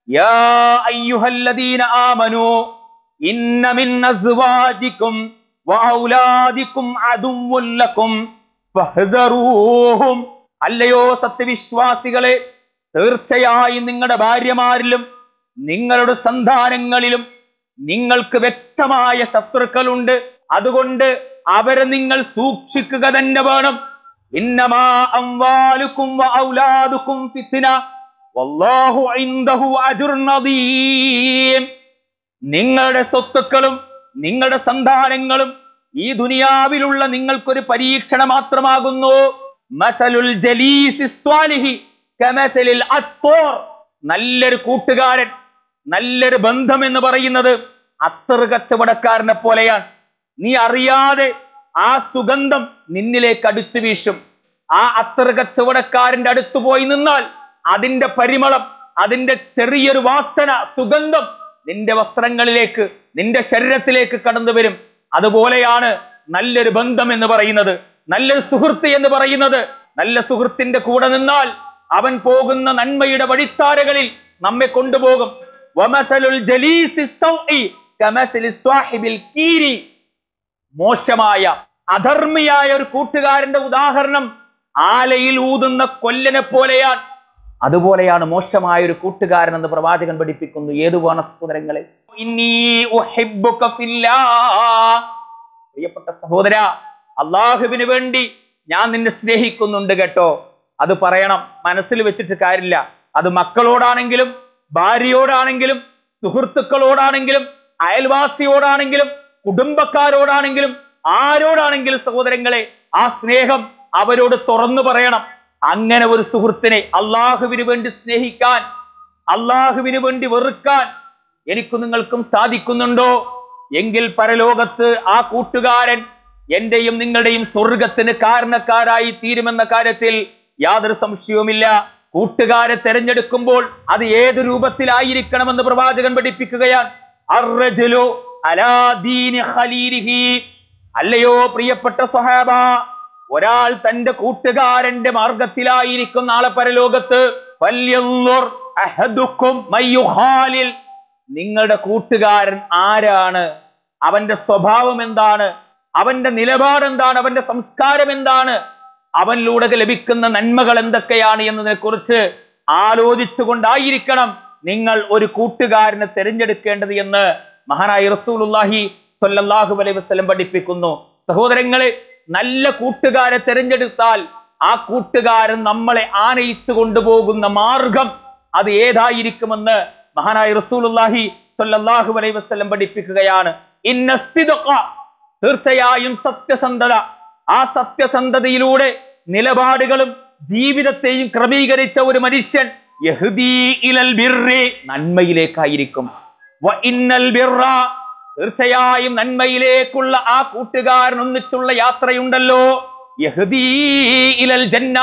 യാ അയ്യുഹല്ലദീന ആമനു ഇന്ന മിൻ അസ്വാജിക്കും വഔലാദിക്കും അദുവ്വുൻ ലക്കും ഫഹ്ദറൂഹും അല്ലയോ സത്യവിശ്വാസികളെ തീർച്ചയായും നിങ്ങളുടെ ഭാര്യമാരിലും നിങ്ങളുടെ സന്താനങ്ങളിലും നിങ്ങൾക്ക് വ്യക്തമായ ശത്രുക്കളുണ്ട് അതുകൊണ്ട് അവരെ നിങ്ങൾ സൂക്ഷിക്കുക തന്നെ വേണം ഇന്നമാ അംവാലുക്കും വ ഔലാദുക്കും ഫിത്ന വല്ലാഹു ഇൻദഹു അജ്റുൻ അദീം നിങ്ങളുടെ സ്വത്തുക്കളും നിങ്ങളുടെ സന്താനങ്ങളും ഈ ദുനിയാവിലുള്ള നിങ്ങൾക്കൊരു പരീക്ഷണ മാത്രമാകുന്നു മസലുൽ ജലീസി സ്വാലിഹി കമസലിൽ അത്തോർ നല്ലൊരു കൂട്ടുകാരൻ നല്ലൊരു ബന്ധം എന്ന് പറയുന്നത് അത്തറ് കച്ചവടക്കാരനെ പോലെയാണ് നീ അറിയാതെ ആ സുഗന്ധം നിന്നിലേക്ക് അടുത്തു വീശും ആ അത്തറ് കച്ചവടക്കാരന്റെ അടുത്ത് പോയി നിന്നാൽ അതിന്റെ പരിമളം അതിന്റെ ചെറിയൊരു വാസന സുഗന്ധം നിന്റെ വസ്ത്രങ്ങളിലേക്ക് നിന്റെ ശരീരത്തിലേക്ക് കടന്നു വരും അതുപോലെയാണ് നല്ലൊരു ബന്ധം എന്ന് പറയുന്നത് നല്ലൊരു സുഹൃത്ത് എന്ന് പറയുന്നത് നല്ല സുഹൃത്തിന്റെ കൂടെ നിന്നാൽ അവൻ പോകുന്ന നന്മയുടെ വഴിത്താരകളിൽ നമ്മെ കൊണ്ടുപോകും വമസലുൽ ജലീസി സൗഇ കമസലി സ്വാഹിബിൽ കീരി മോശമായ അധർമ്മിയായ ഒരു കൂട്ടുകാരന്റെ ഉദാഹരണം ആലയിൽ ഊതുന്ന കൊല്ലനെ പോലെയാണ് അതുപോലെയാണ് മോശമായ ഒരു കൂട്ടുകാരൻ എന്ന് പ്രവാചകൻ പഠിപ്പിക്കുന്നു ഏതു വേണ സഹോദരങ്ങളെ ഇന്നീ ഉഹിബ്ബുക ഫില്ലാഹ്. പ്രിയപ്പെട്ട സഹോദര അള്ളാഹുവിന് വേണ്ടി ഞാൻ നിന്നെ സ്നേഹിക്കുന്നുണ്ട് കേട്ടോ അത് പറയണം മനസ്സിൽ വെച്ചിട്ട് കാര്യമില്ല അത് മക്കളോടാണെങ്കിലും ഭാര്യയോടാണെങ്കിലും സുഹൃത്തുക്കളോടാണെങ്കിലും അയൽവാസിയോടാണെങ്കിലും കുടുംബക്കാരോടാണെങ്കിലും ആരോടാണെങ്കിലും സഹോദരങ്ങളെ ആ സ്നേഹം അവരോട് തുറന്നു പറയണം അങ്ങനെ ഒരു സുഹൃത്തിനെ അള്ളാഹുവിന് വേണ്ടി സ്നേഹിക്കാൻ അള്ളാഹുവിന് വേണ്ടി വെറുക്കാൻ എനിക്കും നിങ്ങൾക്കും സാധിക്കുന്നുണ്ടോ എങ്കിൽ പരലോകത്ത് ആ കൂട്ടുകാരൻ എന്റെയും നിങ്ങളുടെയും സ്വർഗത്തിന് കാരണക്കാരായി തീരുമെന്ന കാര്യത്തിൽ യാതൊരു സംശയവുമില്ല കൂട്ടുകാരെ തെരഞ്ഞെടുക്കുമ്പോൾ അത് ഏത് രൂപത്തിലായിരിക്കണമെന്ന് പ്രവാചകൻ പഠിപ്പിക്കുകയാണ് അർറജുലു അലാ ദീനി ഖലീലിഹി. അല്ലയോ പ്രിയപ്പെട്ട സ്വഹാബ ഒരാൾ തന്റെ കൂട്ടുകാരന്റെ മാർഗത്തിലായിരിക്കും നാളെ പരലോകത്ത് ഫല്യൻളുർ അഹദുക്കും മയ്യുഖാലിൽ. നിങ്ങളുടെ കൂട്ടുകാരൻ ആരാണ് അവന്റെ സ്വഭാവം എന്താണ് അവന്റെ നിലപാട് എന്താണ് അവന്റെ സംസ്കാരം എന്താണ് അവനിലൂടെ ലഭിക്കുന്ന നന്മകൾ എന്തൊക്കെയാണ് എന്നതിനെ കുറിച്ച് ആലോചിച്ചുകൊണ്ടായിരിക്കണം നിങ്ങൾ ഒരു കൂട്ടുകാരനെ തിരഞ്ഞെടുക്കേണ്ടത് എന്ന് മഹാനായ റസൂലുള്ളാഹി സ്വല്ലല്ലാഹു അലൈഹി വസല്ലം പഠിപ്പിക്കുന്നു സഹോദരങ്ങളെ നല്ല കൂട്ടുകാരെ തിരഞ്ഞെടുത്താൽ ആ കൂട്ടുകാരൻ നമ്മളെ ആനയിച്ചു കൊണ്ടുപോകുന്ന മാർഗം അത് ഏതായിരിക്കുമെന്ന് മഹാനായ റസൂലുള്ളാഹി സ്വല്ലല്ലാഹു അലൈഹി വസല്ലം പഠിപ്പിക്കുകയാണ് ഇന്ന സിദ്ഖ തീർച്ചയായും സത്യസന്ധത ആ സത്യസന്ധതയിലൂടെ നിലപാടുകളും ജീവിതത്തെയും ക്രമീകരിച്ച ഒരു മനുഷ്യൻ യഹ്ദീ ഇലൽ ബിർരി നന്മയിലേക്കായിരിക്കും വ ഇന്നൽ ബിർറ തീർച്ചയായും നന്മയിലേക്കുള്ള ആ കൂട്ടുകാരൻ ഒന്നിച്ചുള്ള യാത്രയുണ്ടല്ലോ യഹ്ദീ ഇലൽ ജന്ന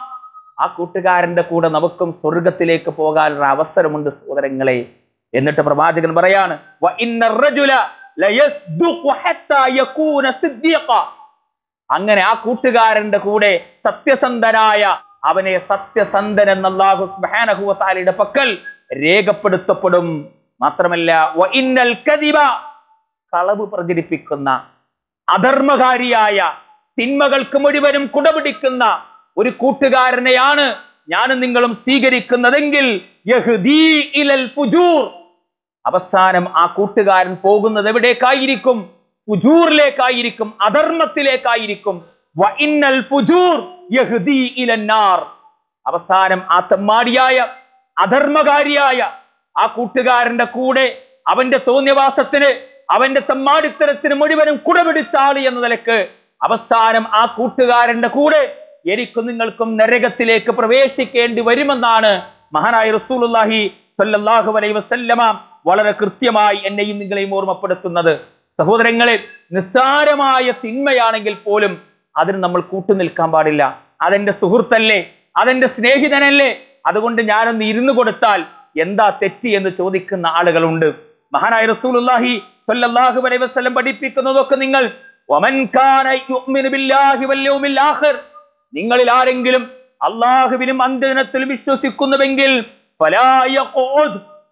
ആ കൂട്ടുകാരന്റെ കൂടെ നമുക്കും സ്വർഗത്തിലേക്ക് പോകാനുള്ള അവസരമുണ്ട് സഹോദരങ്ങളെ എന്നിട്ട് പ്രവാചകൻ പറയാണ് വ ഇന്നർ റജുല ലയസ്ദുഖു ഹത്താ യകൂന സിദ്ദീഖ അങ്ങനെ ആ കൂട്ടുകാരന്റെ കൂടെ സത്യസന്ധനായ അവനെ സത്യസന്ധൻ എന്ന അല്ലാഹു സുബ്ഹാനഹു വ തആലയുടെ പക്കൽ രേഖപ്പെടുത്തപ്പെടും മാത്രമല്ല വ ഇന്നൽ കദിബ കളവ് പ്രചരിപ്പിക്കുന്ന അധർമ്മകാരിയായ തിന്മകൾക്ക് മുഴുവനും കുടപിടിക്കുന്ന ഒരു കൂട്ടുകാരനെയാണ് ഞാനും നിങ്ങളും സ്വീകരിക്കുന്നതെങ്കിൽ യഹ്ദീ ഇലൽ ഫുജൂർ അവസാനം ആ കൂട്ടുകാരൻ പോകുന്നത് എവിടേക്കായിരിക്കും ഫുജൂറിലേക്കായിരിക്കും അധർമ്മത്തിലേക്കായിരിക്കും വ ഇന്നൽ ഫുജൂർ യഹ്ദീ ഇലന്നാർ അവസാനം ആ തെമ്മാടിയായ അധർമ്മകാരിയായ ആ കൂട്ടുകാരന്റെ കൂടെ അവന്റെ തോന്നിയവാസത്തിന് അവന്റെ തെമ്മാടിത്തരത്തിന് മുഴുവനും കുടപിടിച്ച ആള് എന്ന നിലക്ക് അവസാനം ആ കൂട്ടുകാരന്റെ കൂടെ എനിക്കും നിങ്ങൾക്കും നരകത്തിലേക്ക് പ്രവേശിക്കേണ്ടി വരുമെന്നാണ് മഹാനായ റസൂലുള്ളാഹി സ്വല്ലല്ലാഹു അലൈഹി വസല്ലമ വളരെ കൃത്യമായി എന്നെയും നിങ്ങളെയും ഓർമ്മപ്പെടുത്തുന്നത് സഹോദരങ്ങളെ നിസ്സാരമായ തിന്മയാണെങ്കിൽ പോലും അതിന് നമ്മൾ കൂട്ടുനിൽക്കാൻ പാടില്ല അതെന്റെ സുഹൃത്തല്ലേ അതെന്റെ സ്നേഹിതനല്ലേ അതുകൊണ്ട് ഞാനൊന്ന് ഇരുന്നു കൊടുത്താൽ എന്താ തെറ്റ് എന്ന് ചോദിക്കുന്ന ആളുകളുണ്ട് മഹാനായ റസൂലുള്ളാഹി സ്വല്ലല്ലാഹു അലൈഹി വസല്ലം പഠിപ്പിക്കുന്നതൊക്കെ നിങ്ങൾ വമൻ കാന യുഅ്മിനു ബില്ലാഹി വൽ യൗമിൽ ആഖിർ നിങ്ങളിൽ ആരെങ്കിലും അള്ളാഹുവിനും അന്ത്യദിനത്തിൽ വിശ്വസിക്കുന്നുവെങ്കിൽ ഫലാ യഖൂദ്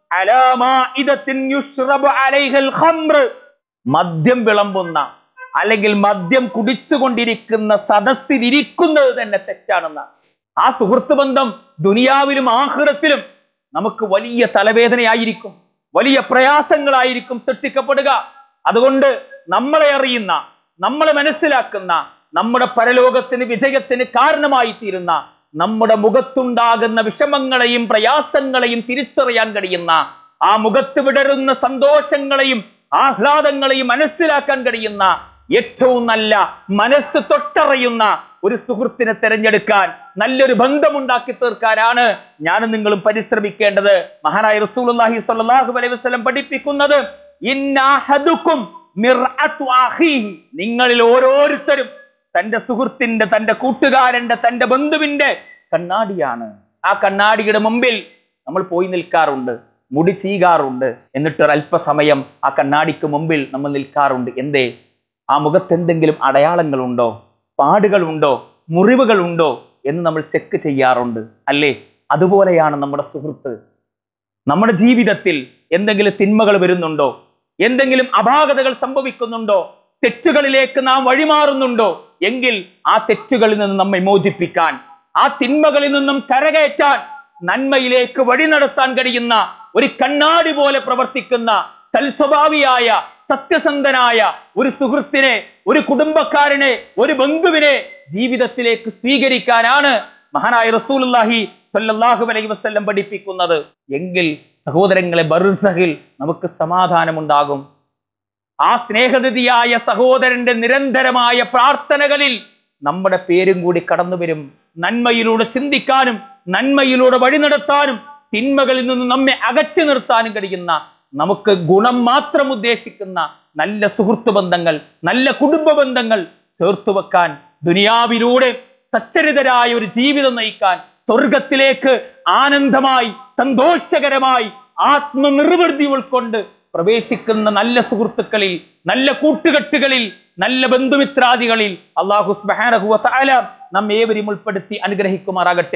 അലാ മാഇദത്തിൻ യുശ്റബു അലൈഹൽ ഖംറ് മദ്യം വിളമ്പുന്ന അല്ലെങ്കിൽ മദ്യം കുടിച്ചുകൊണ്ടിരിക്കുന്ന സദസ്സിൽ ഇരിക്കുന്നത് തന്നെ തെറ്റാണെന്നാണ് ആ സുഹൃത്ത് ബന്ധം ദുനിയാവിലും ആഹ്റത്തിലും നമുക്ക് വലിയ തലവേദനയായിരിക്കും വലിയ പ്രയാസങ്ങളായിരിക്കും സൃഷ്ടിക്കപ്പെടുക അതുകൊണ്ട് നമ്മളെ അറിയുന്ന നമ്മളെ മനസ്സിലാക്കുന്ന നമ്മുടെ പരലോകത്തിന് വിജയത്തിന് കാരണമായി തീരുന്ന നമ്മുടെ മുഖത്തുണ്ടാകുന്ന വിഷമങ്ങളെയും പ്രയാസങ്ങളെയും തിരിച്ചറിയാൻ കഴിയുന്ന ആ മുഖത്ത് വിടരുന്ന സന്തോഷങ്ങളെയും ആഹ്ലാദങ്ങളെയും മനസ്സിലാക്കാൻ കഴിയുന്ന ഏറ്റവും നല്ല മനസ്സ് തൊട്ടറിയുന്ന ഒരു സുഹൃത്തിനെ തിരഞ്ഞെടുക്കാൻ നല്ലൊരു ബന്ധമുണ്ടാക്കി തീർക്കാനാണ് ഞാനും നിങ്ങളും പരിശ്രമിക്കേണ്ടത് മഹാനായ റസൂലുള്ളാഹി സ്വല്ലല്ലാഹു അലൈഹി വസല്ലം പഠിപ്പിക്കുന്നത് ഇന്നാഹദുക്കും മിർഅത്തു അഖീഹി നിങ്ങളിൽ ഓരോരുത്തരും തന്റെ സുഹൃത്തിന്റെ തന്റെ കൂട്ടുകാരന്റെ തന്റെ ബന്ധുവിന്റെ കണ്ണാടിയാണ് ആ കണ്ണാടിയുടെ മുമ്പിൽ നമ്മൾ പോയി നിൽക്കാറുണ്ട് മുടി ചീകാറുണ്ട് എന്നിട്ട് ഒരല്പസമയം ആ കണ്ണാടിക്ക് മുമ്പിൽ നമ്മൾ നിൽക്കാറുണ്ട് എന്തേ ആ മുഖത്ത് എന്തെങ്കിലും അടയാളങ്ങളുണ്ടോ പാടുകളുണ്ടോ മുറിവുകളുണ്ടോ എന്ന് നമ്മൾ ചെക്ക് ചെയ്യാറുണ്ട് അല്ലേ അതുപോലെയാണ് നമ്മുടെ സുഹൃത്ത് നമ്മുടെ ജീവിതത്തിൽ എന്തെങ്കിലും തിന്മകൾ വരുന്നുണ്ടോ എന്തെങ്കിലും അപാകതകൾ സംഭവിക്കുന്നുണ്ടോ തെറ്റുകളിലേക്ക് നാം വഴിമാറുന്നുണ്ടോ എങ്കിൽ ആ തെറ്റുകളിൽ നിന്ന് നമ്മെ മോചിപ്പിക്കാൻ ആ തിന്മകളിൽ നിന്നും കരകയറ്റാൻ നന്മയിലേക്ക് വഴി നടത്താൻ കഴിയുന്ന ഒരു കണ്ണാടി പോലെ പ്രവർത്തിക്കുന്ന സൽസ്വഭാവിയായ സത്യസന്ധനായ ഒരു സുഹൃത്തിനെ ഒരു കുടുംബക്കാരനെ ഒരു ബന്ധുവിനെ ജീവിതത്തിലേക്ക് സ്വീകരിക്കാനാണ് മഹാനായ റസൂലുള്ളാഹി സ്വല്ലല്ലാഹു അലൈഹി വസല്ലം പഠിപ്പിക്കുന്നത് എങ്കിൽ സഹോദരങ്ങളെ ബർസഹിൽ നമുക്ക് സമാധാനമുണ്ടാകും ആ സ്നേഹനിധിയായ സഹോദരന്റെ നിരന്തരമായ പ്രാർത്ഥനകളിൽ നമ്മുടെ പേരും കൂടി കടന്നു വരും നന്മയിലൂടെ ചിന്തിക്കാനും നന്മയിലൂടെ വഴി നടത്താനും തിന്മകളിൽ നിന്ന് നമ്മെ അകറ്റി നിർത്താനും കഴിയുന്ന നമുക്ക് ഗുണം മാത്രം ഉദ്ദേശിക്കുന്ന നല്ല സുഹൃത്ത് ബന്ധങ്ങൾ നല്ല കുടുംബ ബന്ധങ്ങൾ ചേർത്തു വെക്കാൻ ദുനിയാവിലൂടെ സച്ചരിതരായ ഒരു ജീവിതം നയിക്കാൻ സ്വർഗത്തിലേക്ക് ആനന്ദമായി സന്തോഷകരമായി ആത്മനിർവൃതി ഉൾക്കൊണ്ട് പ്രവേശിക്കുന്ന നല്ല സുഹൃത്തുക്കളിൽ നല്ല കൂട്ടുകെട്ടുകളിൽ നല്ല ബന്ധുമിത്രാദികളിൽ അള്ളാഹു സുബ്ഹാനഹു വ തആല നമ്മേവരും ഉൾപ്പെടുത്തി അനുഗ്രഹിക്കുമാറാകട്ടെ